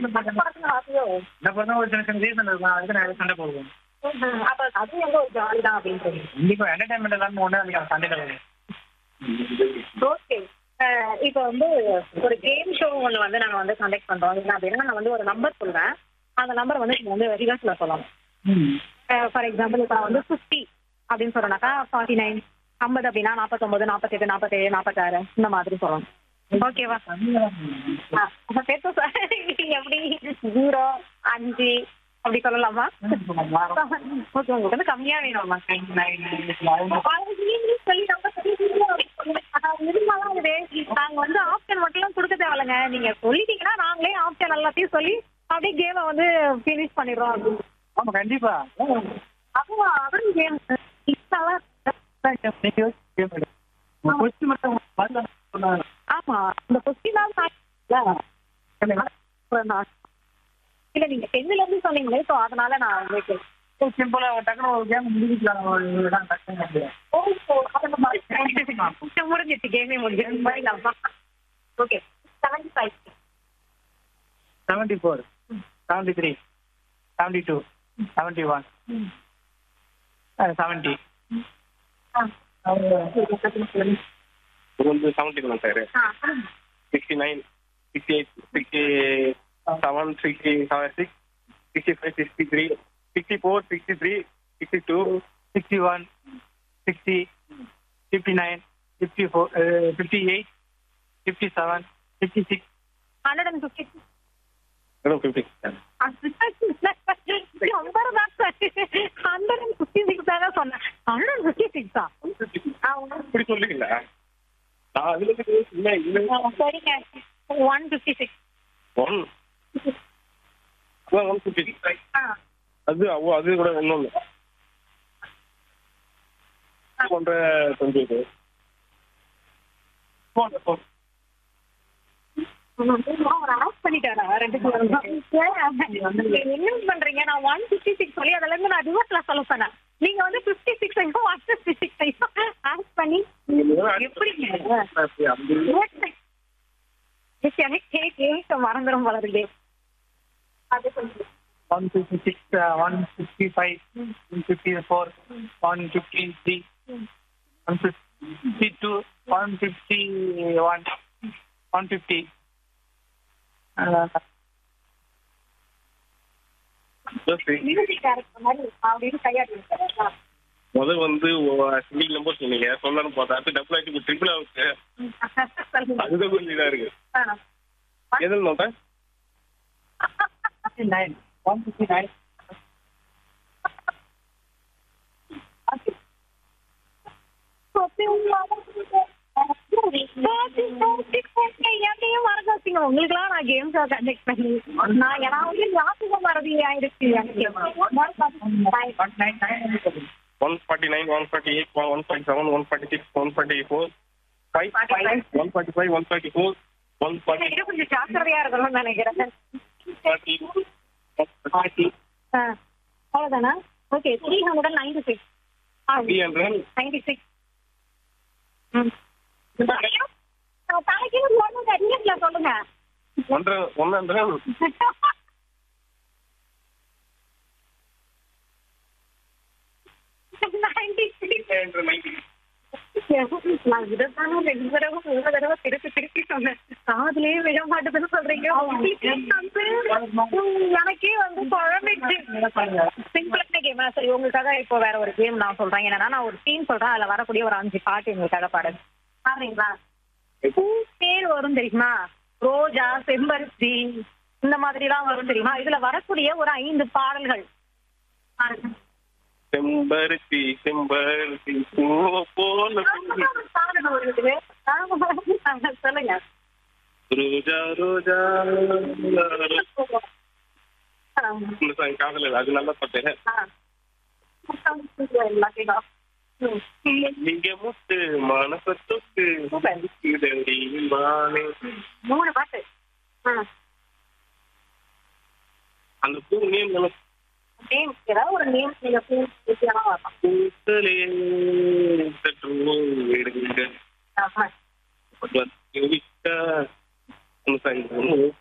படத்துல ஆசையோ என்ன பண்ணா ஒரு சின்ன சின்ன ரீசன் இருக்கும் அதுக்கு நிறைய சண்டை போடுவோம் ம்ஹும். அப்ப அது வந்து ஒரு ஜாலி தான் அப்படின்றது கண்டிப்பா என்டர்டைன்மெண்ட் எல்லாமே ஒண்ணு அதுக்கு அந்த சண்டையில வரும் ஓகே இப்போ வந்து ஒரு கேம் ஷோ ஒன்று வந்து நாங்கள் வந்து கண்டக்ட் பண்ணுறோம் என்ன அப்படின்னா நான் வந்து ஒரு நம்பர் சொல்லுவேன் அந்த நம்பர் வந்து நீங்கள் வந்து ரிவர்ஸில் சொல்லலாம் ஃபார் எக்ஸாம்பிள் இப்போ நான் வந்து ஃபிஃப்டி அப்படின்னு சொல்றேனாக்கா ஃபார்ட்டி நைன் ஐம்பது அப்படின்னா நாற்பத்தொம்பது நாற்பத்தெட்டு நாற்பத்தேழு நாற்பத்தாறு இந்த மாதிரி சொல்லணும் ஓகேவா ஆ, அப்ப சேர்த்து சார் எப்படி ஜீரோ அஞ்சு அப்படி சொல்லலாமா ஓகே உங்களுக்கு வந்து கம்மியா வேணுமா சொல்லி நம்ம இருந்தாலும் இது நாங்க வந்து ஆப்ஷன் மட்டும் கொடுக்க தேவையில்லைங்க நீங்க சொல்லிட்டீங்கன்னா நாங்களே ஆப்ஷன் எல்லாத்தையும் சொல்லி அப்படியே கேமை வந்து ஃபினிஷ் பண்ணிடுறோம் அப்படின்னு ஆமா கண்டிப்பா அப்போ அவரும் கேம் கொஸ்டின் மட்டும் பதில் சொன்னாங்க. ஆமா இந்த கொஸ்டின் இல்ல நீங்க டென்த்ல இருந்து சொன்னீங்களே சோ அதனால நான் உங்களுக்கு சிம்பிளா டக்குனு ஒரு கேம் முடிக்கலாம் டக்குனு அப்படியே. முடிஞ்சிச்சு கேமே முடிஞ்சிருச்சு okay seventy five seventy four seventy three seventy two seventy one seventy இது வந்து செவன்டி தான் sir sixty nine sixty eight sixty seven sixty seven six sixty five sixty three sixty four sixty three sixty two sixty one sixty fifty nine fifty four fifty eight fifty seven fifty six hundred and fifty madam fifty hundred and fifty six தான் சொன்னேன் hundred and fifty சிக்ஸா இப்படி சொல்லுங்களா நான் அதுல இருந்து இல்லை இல்லை சரிங்க ஒன் ஃபிஃப்டி சிக்ஸ் ஒன் அதான் ஒன் ஃபிஃப்டி சிக்ஸ் அது அவ்வளோ அது கூட ஒன்றும் இல்லை ஒன்றரை டுவெண்ட்டி எயிட் அவர் ஆஃப் பண்ணிட்டாரா ரெண்டு பேரும் என்ன பண்றீங்க நான் ஒன் ஃபிஃப்டி சிக்ஸ் சொல்லி அதுல இருந்து நான் ரிவர்ஸ்ல சொல்ல சொன்னேன் நீங்க வந்து ஃபிஃப்டி சிக்ஸ் ஐயோ ஒன் ஃபிஃப்டி சிக்ஸ் ஐயோ ஆட் பண்ணி எப்படிங்க எனக்கு கேட்க மறந்துடும் போல இருக்கு அது கொஞ்சம் one fifty six one fifty five one fifty four one fifty three one fifty two one fifty one one fifty music director மாதிரி அப்படின்னு கையாடி முதல் வந்து சிங்கிள் நம்பர் சொன்னீங்க சொல்லணும்னு பார்த்தா அது டபுள் ஆகிட்டு ட்ரிபிள் ஆகுது அதுதான் கொஞ்சம் இதா இருக்கு எதில் நோட்டேன் நைன் ஒன் ஃபிஃப்டி நைன் உங்களுக்குலாம் நான் கேம் ஷோ கண்டக்ட் பண்ணி நான் ஏன்னா வந்து ஞாபகம் மறதி ஆயிடுச்சு எனக்கு one nine nine one forty nine one forty eight one forty seven one forty six one forty four five one forty five one forty four one forty இன்னும் கொஞ்சம் ஜாக்கிரதையா இருக்கணும்னு நினைக்கிறேன் ஃபார்ட்டி ஃபார்ட்டி ஆ, அவ்வளவுதானா okay three hundred ninety six three hundred ninety six தலைக்கு ஒன்று இங்கிலீஷ்ல சொல்லுங்க ஒன்றரை one hundred ninety six ninety நான் இதைத்தானே ரெண்டு தடவை மூணு தடவை திருப்பி திருப்பி சொன்னேன் காதுலயே விழ மாட்டேதுன்னு சொல்றீங்க வந்து எனக்கே வந்து குழம்பிடுச்சு சிம்பிளான கேம் சரி உங்களுக்காக இப்போ வேற ஒரு கேம் நான் சொல்றேன் என்னன்னா நான் ஒரு டீம் சொல்றேன் அதுல வரக்கூடிய ஒரு அஞ்சு பாட்டு உங்களுக்காக பாடுங்க பாடுறீங்களா பூ பேர் வரும் தெரியுமா ரோஜா செம்பருத்தி இந்த மாதிரி எல்லாம் வரும் தெரியுமா இதுல வரக்கூடிய ஒரு ஐந்து பாடல்கள் பாருங்க செம்பருத்தி செம்பருத்தி பூ போல பாடல் வருது ஆமா, சொல்லுங்க ரோஜா ரோஜா இந்த சாங் காதல் இல்ல, அது நல்ல பாட்டு நீங்க முத்து மனச தொட்டு இதழி மானே மூணு பாட்டு ஆ. அந்த பூ நேம் நம்ம நேம் ஏதாவது ஒரு நேம் நீங்க பேர் வித்தியாசமா வரலாம் பூத்தலே சற்று விடுங்க ஆமா. விட்டா அந்த சாங்